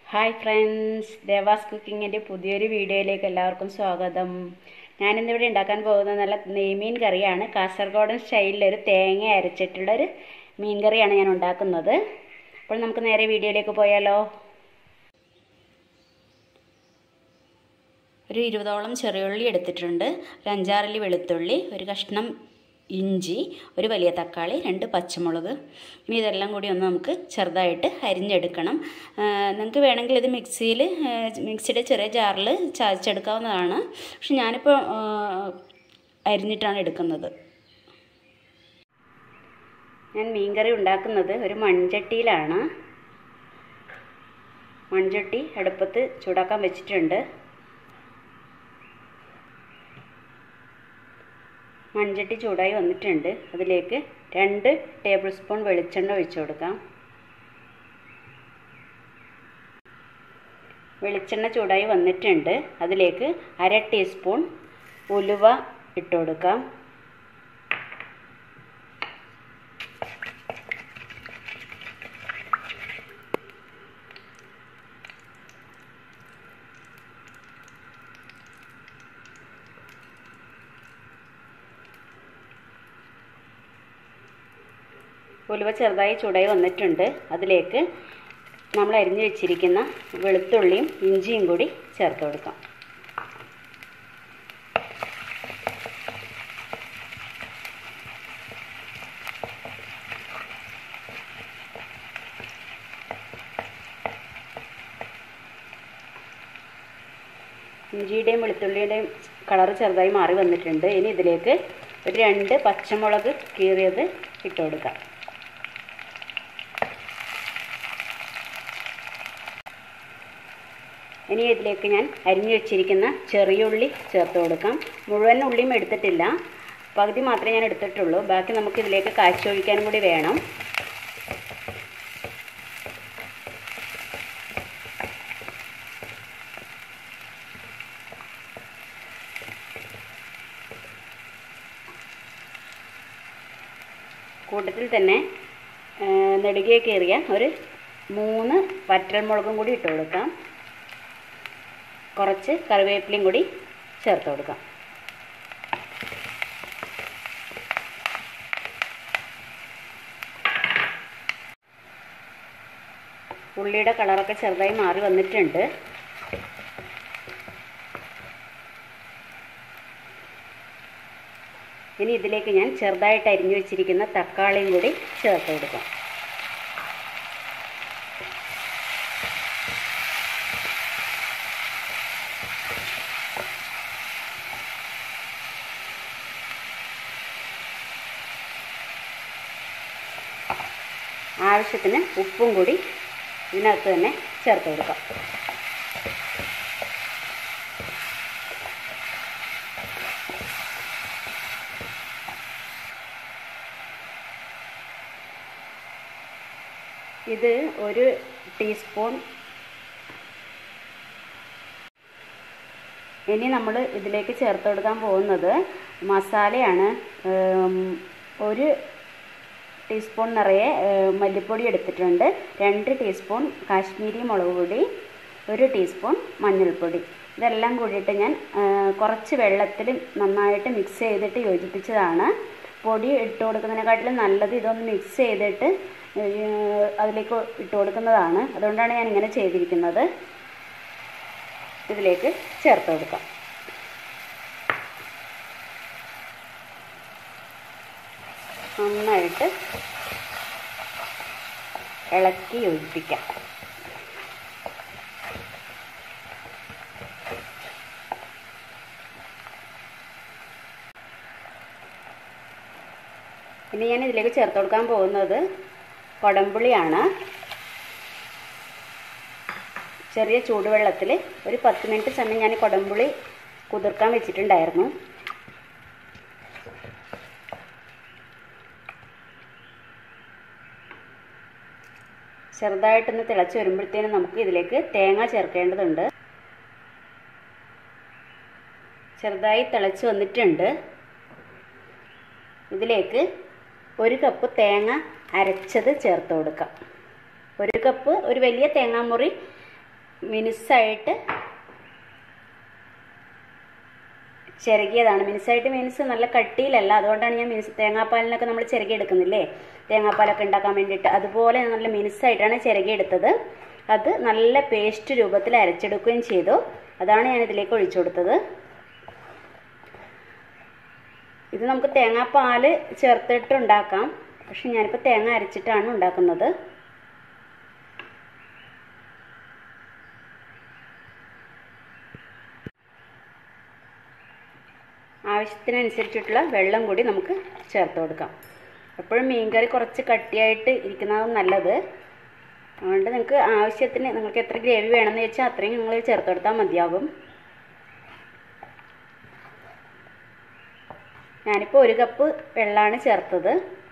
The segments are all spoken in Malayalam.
ഹായ് ഫ്രണ്ട്സ് ദേവാസ് കുക്കിങ്ങിൻ്റെ പുതിയൊരു വീഡിയോയിലേക്ക് എല്ലാവർക്കും സ്വാഗതം ഞാനിന്നിവിടെ ഉണ്ടാക്കാൻ പോകുന്നത് നല്ല നെയ്മീൻ കറിയാണ് കാസർഗോഡൻ സ്റ്റൈലിലൊരു തേങ്ങ അരച്ചിട്ടുള്ളൊരു മീൻ കറിയാണ് ഞാൻ ഉണ്ടാക്കുന്നത് അപ്പോൾ നമുക്ക് നേരെ വീഡിയോയിലേക്ക് പോയാലോ ഒരു ഇരുപതോളം ചെറിയുള്ളി എടുത്തിട്ടുണ്ട് ഒരു അഞ്ചാറല്ലി വെളുത്തുള്ളി ഒരു കഷ്ണം ഇഞ്ചി ഒരു വലിയ തക്കാളി രണ്ട് പച്ചമുളക് ഇനി ഇതെല്ലാം കൂടി ഒന്ന് നമുക്ക് ചെറുതായിട്ട് അരിഞ്ഞെടുക്കണം നിങ്ങൾക്ക് വേണമെങ്കിൽ ഇത് മിക്സിയിൽ മിക്സിയുടെ ചെറിയ ജാറിൽ ചതച്ചെടുക്കാവുന്നതാണ് പക്ഷെ ഞാനിപ്പോൾ അരിഞ്ഞിട്ടാണ് എടുക്കുന്നത് ഞാൻ മീൻകറി ഉണ്ടാക്കുന്നത് ഒരു മൺചട്ടിയിലാണ് മൺചട്ടി അടുപ്പത്ത് ചൂടാക്കാൻ വെച്ചിട്ടുണ്ട് മൺചട്ടി ചൂടായി വന്നിട്ടുണ്ട് അതിലേക്ക് രണ്ട് ടേബിൾ സ്പൂൺ വെളിച്ചെണ്ണ ഒഴിച്ചു കൊടുക്കാം വെളിച്ചെണ്ണ ചൂടായി വന്നിട്ടുണ്ട് അതിലേക്ക് അര ടീസ്പൂൺ ഉലുവ ഇട്ട് കൊടുക്കാം ഉലുവ ചെറുതായി ചൂടായി വന്നിട്ടുണ്ട് അതിലേക്ക് നമ്മൾ അരിഞ്ഞു വെച്ചിരിക്കുന്ന വെളുത്തുള്ളിയും ഇഞ്ചിയും കൂടി ചേർത്ത് കൊടുക്കാം ഇഞ്ചിയുടെയും വെളുത്തുള്ളിയുടെയും കളർ ചെറുതായി മാറി വന്നിട്ടുണ്ട് ഇനി ഇതിലേക്ക് ഒരു രണ്ട് പച്ചമുളക് കീറിയത് ഇട്ട് കൊടുക്കാം ഇനി ഇതിലേക്ക് ഞാൻ അരിഞ്ഞു വെച്ചിരിക്കുന്ന ചെറിയ ഉള്ളി ചേർത്ത് കൊടുക്കാം മുഴുവൻ ഉള്ളിയും എടുത്തിട്ടില്ല പകുതി മാത്രമേ ഞാൻ എടുത്തിട്ടുള്ളൂ ബാക്കി നമുക്ക് ഇതിലേക്ക് കാച്ചൊഴിക്കാനും കൂടി വേണം കൂട്ടത്തിൽ തന്നെ നെടുകയെ കയറിയ ഒരു മൂന്ന് വറ്റൽമുളകും കൂടി ഇട്ട് കൊടുക്കാം കുറച്ച് കറിവേപ്പിലയും കൂടി ചേർത്ത് കൊടുക്കാം ഉള്ളിയുടെ കളറൊക്കെ ചെറുതായി മാറി വന്നിട്ടുണ്ട് ഇനി ഇതിലേക്ക് ഞാൻ ചെറുതായിട്ട് അരിഞ്ഞു വെച്ചിരിക്കുന്ന തക്കാളിയും കൂടി ചേർത്ത് കൊടുക്കാം ആവശ്യത്തിന് ഉപ്പും കൂടി ഇതിനകത്ത് തന്നെ ചേർത്ത് കൊടുക്കാം ഇത് ഒരു ടീസ്പൂൺ ഇനി നമ്മൾ ഇതിലേക്ക് ചേർത്ത് കൊടുക്കാൻ പോകുന്നത് മസാലയാണ് ഒരു ടീസ്പൂൺ നിറയെ മല്ലിപ്പൊടി എടുത്തിട്ടുണ്ട് രണ്ട് ടീസ്പൂൺ കാശ്മീരി മുളക് പൊടി ഒരു ടീസ്പൂൺ മഞ്ഞൾപ്പൊടി ഇതെല്ലാം കൂടിയിട്ട് ഞാൻ കുറച്ച് വെള്ളത്തിൽ നന്നായിട്ട് മിക്സ് ചെയ്തിട്ട് യോജിപ്പിച്ചതാണ് പൊടി ഇട്ട് കൊടുക്കുന്നതിനെക്കാട്ടിലും നല്ലത് ഇതൊന്ന് മിക്സ് ചെയ്തിട്ട് അതിലേക്ക് ഇട്ട് കൊടുക്കുന്നതാണ് അതുകൊണ്ടാണ് ഞാൻ ഇങ്ങനെ ചെയ്തിരിക്കുന്നത് ഇതിലേക്ക് ചേർത്ത് കൊടുക്കാം നന്നായിട്ട് ഇളക്കി യോജിപ്പിക്കാം ഇനി ഞാൻ ഇതിലേക്ക് ചേർത്ത് കൊടുക്കാൻ പോകുന്നത് കൊടമ്പുളിയാണ് ചെറിയ ചൂടുവെള്ളത്തിൽ ഒരു പത്ത് മിനിറ്റ് സമയം ഞാൻ കൊടമ്പുളി കുതിർക്കാൻ വെച്ചിട്ടുണ്ടായിരുന്നു ചെറുതായിട്ടൊന്ന് തിളച്ച് വരുമ്പോഴത്തേനും നമുക്ക് ഇതിലേക്ക് തേങ്ങ ചേർക്കേണ്ടതുണ്ട് ചെറുതായി തിളച്ച് വന്നിട്ടുണ്ട് ഇതിലേക്ക് ഒരു കപ്പ് തേങ്ങ അരച്ചത് ചേർത്ത് കൊടുക്കാം ഒരു കപ്പ് ഒരു വലിയ തേങ്ങാമുറി മിനുസായിട്ട് ചിരകിയതാണ് മിനുസായിട്ട് മീൻസ് നല്ല കട്ടിയിലല്ല അതുകൊണ്ടാണ് ഞാൻ മിനുസ് തേങ്ങാപ്പാലിനൊക്കെ നമ്മൾ ചിരകി എടുക്കുന്നില്ലേ തേങ്ങാപ്പാലൊക്കെ ഉണ്ടാക്കാൻ വേണ്ടിയിട്ട് അതുപോലെ നല്ല മിനുസായിട്ടാണ് ചിരകി എടുത്തത് അത് നല്ല പേസ്റ്റ് രൂപത്തിൽ അരച്ചെടുക്കുകയും ചെയ്തു അതാണ് ഞാൻ ഇതിലേക്ക് ഒഴിച്ചു കൊടുത്തത് ഇത് നമുക്ക് തേങ്ങാപ്പാൽ ചേർത്തിട്ട് ഉണ്ടാക്കാം പക്ഷെ ഞാനിപ്പോൾ തേങ്ങ അരച്ചിട്ടാണ് ഉണ്ടാക്കുന്നത് ആവശ്യത്തിനനുസരിച്ചിട്ടുള്ള വെള്ളം കൂടി നമുക്ക് ചേർത്ത് കൊടുക്കാം എപ്പോഴും മീൻകറി കുറച്ച് കട്ടിയായിട്ട് ഇരിക്കുന്നതാണ് നല്ലത് അതുകൊണ്ട് നിങ്ങൾക്ക് ആവശ്യത്തിന് നിങ്ങൾക്ക് എത്ര ഗ്രേവി വേണമെന്ന് വെച്ചാൽ അത്രയും നിങ്ങൾ ചേർത്ത് കൊടുത്താൽ മതിയാകും ഞാനിപ്പോൾ ഒരു കപ്പ് വെള്ളമാണ് ചേർത്തത്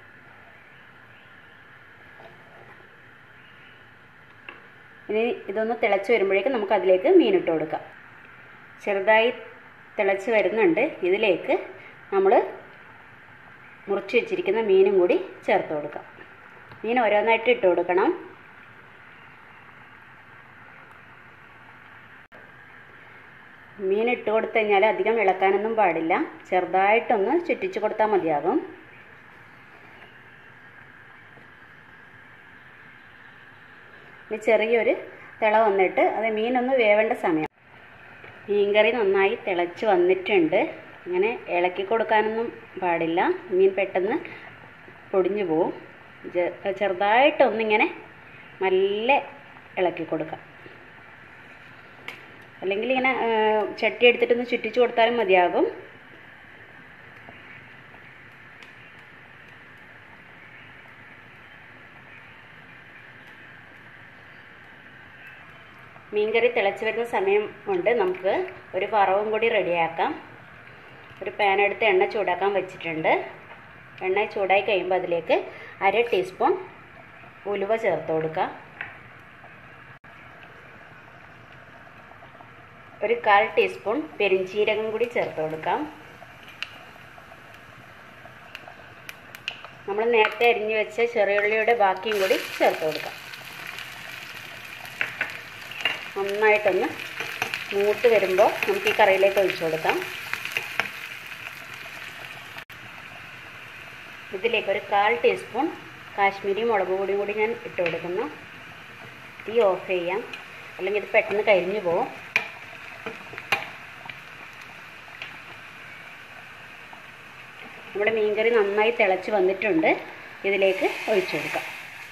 ഇനി ഇതൊന്ന് തിളച്ച് വരുമ്പോഴേക്കും നമുക്ക് അതിലേക്ക് മീനിട്ട് കൊടുക്കാം ചെറുതായി തിളച്ച് വരുന്നുണ്ട് ഇതിലേക്ക് നമ്മൾ മുറിച്ച് വെച്ചിരിക്കുന്ന മീനും കൂടി ചേർത്ത് കൊടുക്കാം മീൻ ഓരോന്നായിട്ട് ഇട്ട് കൊടുക്കണം മീൻ ഇട്ട് കൊടുത്തു കഴിഞ്ഞാൽ അധികം ഇളക്കാനൊന്നും പാടില്ല ചെറുതായിട്ടൊന്ന് ചുറ്റിച്ച് കൊടുത്താൽ മതിയാകും ഇനി ചെറിയൊരു തിള വന്നിട്ട് അത് മീനൊന്ന് വേവേണ്ട സമയം മീൻകറി നന്നായി തിളച്ച് വന്നിട്ടുണ്ട് ഇങ്ങനെ ഇളക്കി കൊടുക്കാനൊന്നും പാടില്ല മീൻ പെട്ടെന്ന് പൊടിഞ്ഞു പോവും ചെറുതായിട്ടൊന്നിങ്ങനെ നല്ല ഇളക്കി കൊടുക്കാം അല്ലെങ്കിൽ ഇങ്ങനെ ചട്ടി എടുത്തിട്ടൊന്ന് ചുറ്റിച്ച് കൊടുത്താലും മതിയാകും മീൻകറി തിളച്ച് വരുന്ന സമയം കൊണ്ട് നമുക്ക് ഒരു വറവും കൂടി റെഡിയാക്കാം ഒരു പാൻ എടുത്ത് എണ്ണ ചൂടാക്കാൻ വെച്ചിട്ടുണ്ട് എണ്ണ ചൂടായി കഴിയുമ്പോൾ അതിലേക്ക് അര ടീസ്പൂൺ ഉലുവ ചേർത്ത് കൊടുക്കുക ഒരു കാൽ ടീസ്പൂൺ പെരിഞ്ചീരകം കൂടി ചേർത്ത് കൊടുക്കാം നമ്മൾ നേരത്തെ അരിഞ്ഞു വെച്ച ചെറിയുള്ളിയുടെ ബാക്കിയും കൂടി ചേർത്ത് കൊടുക്കാം നന്നായിട്ടൊന്ന് മൂത്ത് വരുമ്പോൾ നമുക്ക് ഈ കറിയിലേക്ക് ഒഴിച്ചു കൊടുക്കാം ഇതിലേക്ക് ഒരു കാൽ ടീസ്പൂൺ കാശ്മീരി മുളക് പൊടിയും കൂടി ഞാൻ ഇട്ട് കൊടുക്കുന്നു തീ ഓഫ് ചെയ്യാം അല്ലെങ്കിൽ ഇത് പെട്ടെന്ന് കരിഞ്ഞു പോകും നമ്മുടെ മീൻകറി നന്നായി തിളച്ച് വന്നിട്ടുണ്ട് ഇതിലേക്ക് ഒഴിച്ചു കൊടുക്കാം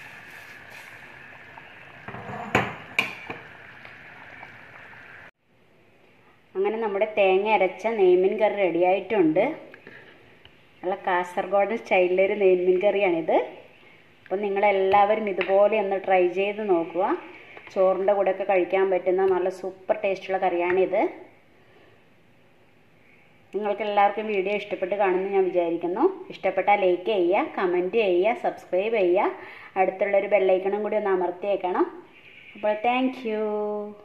അങ്ങനെ നമ്മുടെ തേങ്ങ അരച്ച നെയ്മീൻ കറി റെഡിയായിട്ടുണ്ട് നല്ല കാസർഗോഡൻ സ്റ്റൈലിലൊരു നെയ്മീൻ കറിയാണിത് അപ്പം നിങ്ങളെല്ലാവരും ഇതുപോലെ ഒന്ന് ട്രൈ ചെയ്ത് നോക്കുക ചോറിൻ്റെ കൂടെയൊക്കെ കഴിക്കാൻ പറ്റുന്ന നല്ല സൂപ്പർ ടേസ്റ്റുള്ള കറിയാണിത് നിങ്ങൾക്ക് എല്ലാവർക്കും വീഡിയോ ഇഷ്ടപ്പെട്ട് കാണുമെന്ന് ഞാൻ വിചാരിക്കുന്നു ഇഷ്ടപ്പെട്ടാൽ ലൈക്ക് ചെയ്യുക കമൻറ്റ് ചെയ്യുക സബ്സ്ക്രൈബ് ചെയ്യുക അടുത്തുള്ളൊരു ബെല്ലൈക്കണും കൂടി ഒന്ന് അമർത്തിയേക്കണം അപ്പോൾ താങ്ക്